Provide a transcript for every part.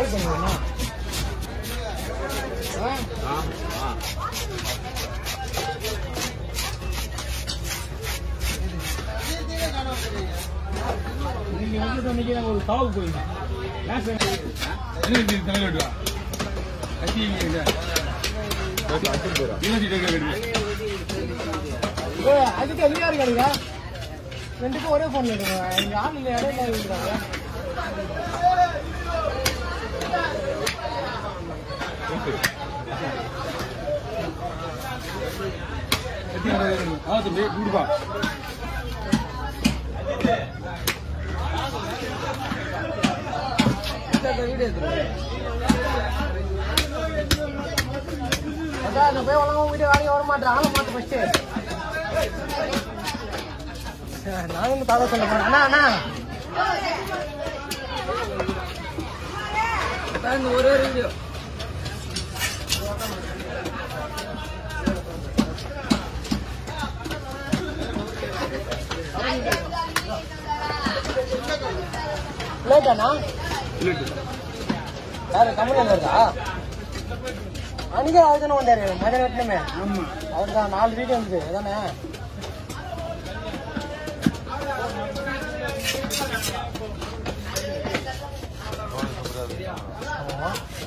கால் பண்ணுவேண்ணா நீங்க வந்து சொன்னீங்க நாங்க ஒரு சாவுக்கு போயிருந்தோம் ஏன் சார் என்ன தலைவர் வெட்டுவா கட்சி இங்க இருக்கு யூனிவர்சிட்டி கட்டி ஏய், அதுக்கு எதுக்கா இருக்காருங்க ரெண்டுக்கும் ஒரே போன்ல இருக்குங்க இங்க ஆள் இல்ல இடையில இருக்கிறாங்க ஆ தம்பி கூடுப்பா அதான் நான் போய் ஒழுங்கா வீடியோ வாங்கி வர மாட்டேன் ஆளை மாத்த ஃபர்ஸ்ட் நானும் தாத்தா சொல்ல போறேன் அண்ணா அண்ணா ஒரே வீடியோ லேட்டாண்ணா யாரு கம்பெனியில் இருக்கா அன்னைக்கே அவர் தானே வந்தாரு மதியம் வெட்டணுமே ஆமா அவர் தான் நாலு வீடு வந்தது அதானே ஆமா.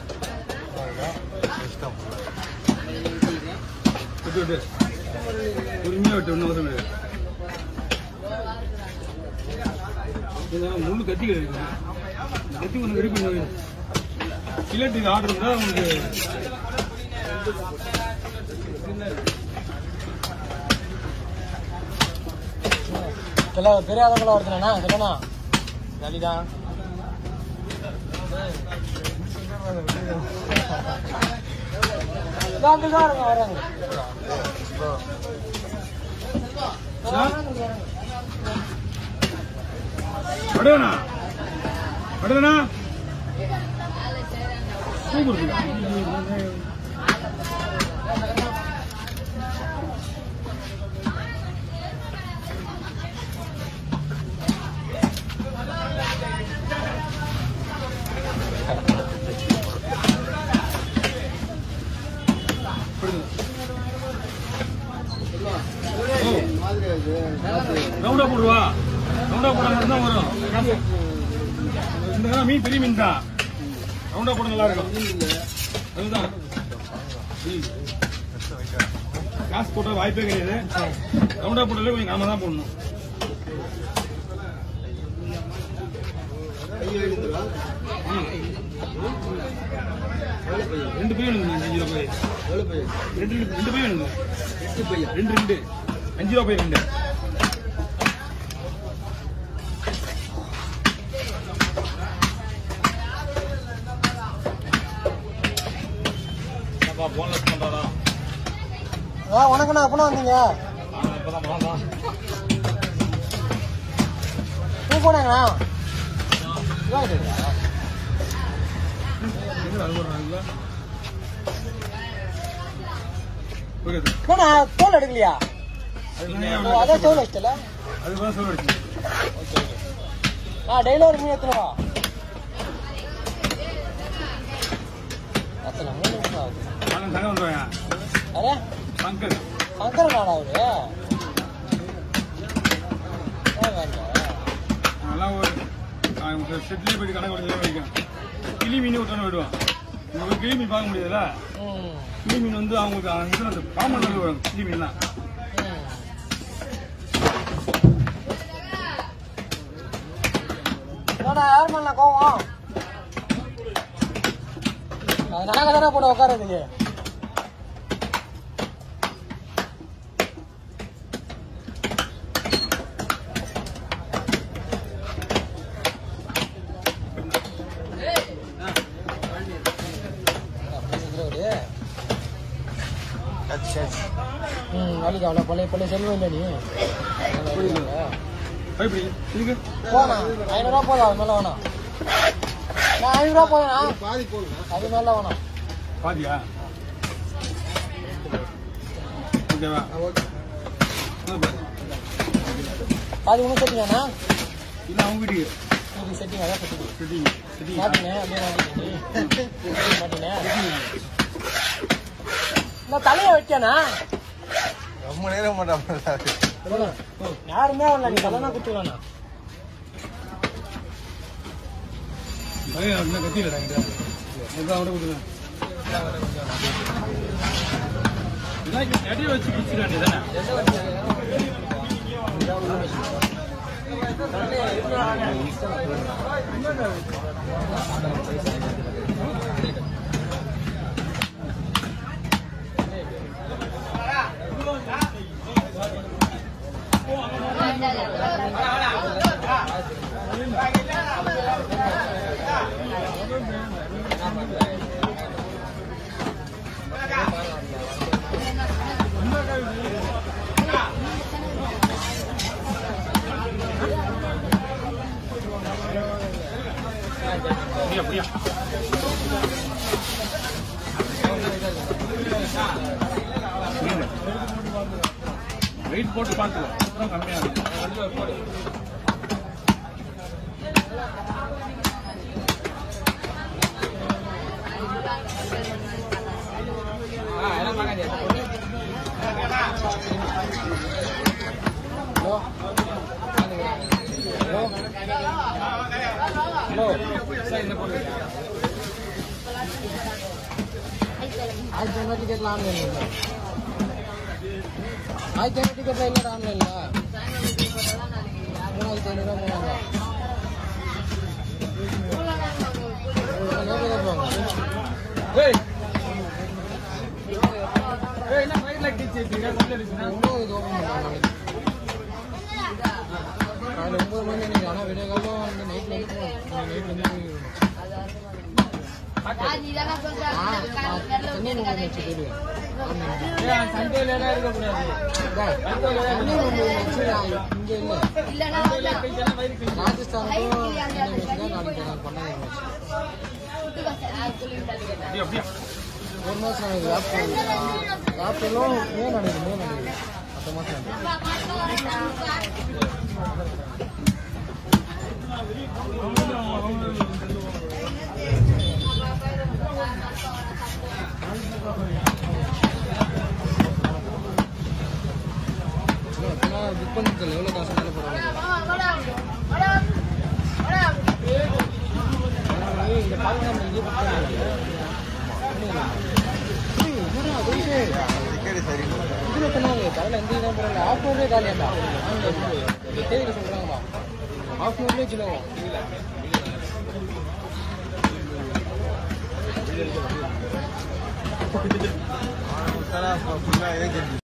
விட்டு விட்டு பொறுமையா விட்டு ஒன்றும் அவசரம் கிடையாது இதெல்லாம் முள்ளு கத்தி கிடையாது இந்த கத்தி ஒன்று ரெடி பண்ணி வை. கிலட்டுக்கு ஆர்டர் இருந்தா உங்களுக்கு எல்லாம் பெரிய ஆளுங்களும் வருதுண்ணா இல்லைண்ணா ஜாலிதான் அங்கதான் இருங்க வராங்க படுவேண்ணா படுவேண்ணா சூப்பர் இருக்குடா. ரவுண்டா போடுவா ரவுண்டா போட மட்டும் தான் வரும் இந்த கடை மீன் பெரிய மீன் தான் ரவுண்டா போட நல்லா இருக்கும் அதுதான் ம். காசு போட்ட வாய்ப்பே கிடையாது ரவுண்டா போடல கொஞ்சம் நாம தான் போடணும் ம். ரெண்டு பையன் வேணுங்க அஞ்சு ரூபா பை ரெண்டு ரெண்டு பையன் வேணுங்க ரெண்டு ரெண்டு அஞ்சு ரூபா பை ரெண்டு போன்லெஸ் பண்றாரா ஆ வணக்கண்ணா எப்பண்ணா வந்தீங்க இப்பதான் போனோம் பூ போனாங்கண்ணா இதாகிட்டு அது ஒரு நாள் புரியுது என்னண்ணா தோல் எடுக்கலையா அதுதான் ஓ, அதான் தோல் வச்சிட்டல அதுதான் சொல்லிடுச்சு ஆ டெய்லி ஒரு மீன் எத்தனை அத்தனை மூணு நிமிஷம் ஆகுது நான் தங்க வந்துடுவேன் அரே சங்கர் சங்கர நாடா அவரு ஏன் வேண்டாம்? அதெல்லாம் ஒரு செட்லேயே போயிட்டு கணக்கு பண்ணி வைக்கும் கிளி மீன் ஒருத்தனை விடுவான் உங்களுக்கு கிளி மீன் பார்க்க முடியாதுல்ல ம், கிளி மீன் வந்து அவங்களுக்கு அந்த இதுல அந்த பாம்பன் வரும் கிளி மீன்லாம் ம். என்னடா யார் மேல கோவம் அது நாங்க தானே போட உட்காரதுக்கு ம் வலிக்கு அவ்வளோ பழைய பழைய செல்வம் இல்லை நீ எப்படி இதுக்கு போனா ஐநூறுரூவா போதும் அது மேலே வேணாம் நான் ஐநூறுரூவா போதுண்ணா பாதி போதும் அது மேலே வேணாம் பாத்தியா ஓகேவா அது பாரு. பாதி ஒன்றும் சேர்த்துக்கண்ணா இது அவங்க வீட்டுக்கு இது செட்டிங் அதான் செட்டிங் செட்டிங் செட்டிங் மாட்டினேன் அப்படியே மாட்டினேன் மாட்டினேன் நான் தலையை வைக்கணா ரொம்ப நேரம் மாட்டா யாருமே வரல நீ தலை தான் குத்துவேண்ணா பையன் அப்படின்னா கத்தியிலடா இங்க இதான் அவட கொடுங்க இதான் எடைய வச்சு பிடிச்சிட வேண்டியதானே அப்படியா அப்படியா வெயிட் போட்டு பார்த்துக்கோ அப்புறம் கம்மியா இருக்கும் ஹலோ ஹலோ ஹலோ ஆயிரத்தி ஐநூறு டிக்கெட்ல ஆன்லைன் இல்லை ஆயிரத்தி ஐநூறு டிக்கெட்ல இல்லடா ஆன்லைன்ல மூணாயிரத்தி ஐநூறுவா மூணாயிரம் ஏய் ஏய் என்ன ஃபைட் லைக் டீச்சர் இருக்கீங்க கொஞ்சம் இருந்துச்சுன்னா இன்னும் இது ஓப்பன் பண்ணுறாங்க காலையில் ஒன்பது மணி நினைக்கிறேன் ஆனால் விடிய காலம் வந்து நைட்ல இருந்து நைட்ல இருந்து தண்ணி மூணு வச்சு போயிடுவேன் ஏன் சண்டேல எல்லாம் இருக்க கூடாது தண்ணி மூணு வச்சு இங்கே இல்லை ராஜஸ்தானுக்கும் இந்தியன் மேட்ச் தான் நாளைக்கு நான் பண்ண மேட்ச் அப்படியா அப்படியா ஒரு மாதம் நடக்குது ஆப்ரில் ஆப்ரிலும் மே நடக்குது மே நடக்குது அடுத்த மாதம் நடக்குது இப்போலாம் புக் பண்ணிருக்கல எவ்வளோ காசு மேலே போடுறாங்க இந்த பால் நம்ம இங்கே புக் பண்ணிருக்கோம் டிக்கெட் சரி இதுல பண்ணாங்க காலையில் எந்த இடம் போடல ஆஃப் ஹவர்லேயே காலியாண்டா தேதியில் சொல்கிறாங்கடா ஆஃப் ஹவர்லேயே கிலோவும் ஃபுல்லாக ஏஜென்ட்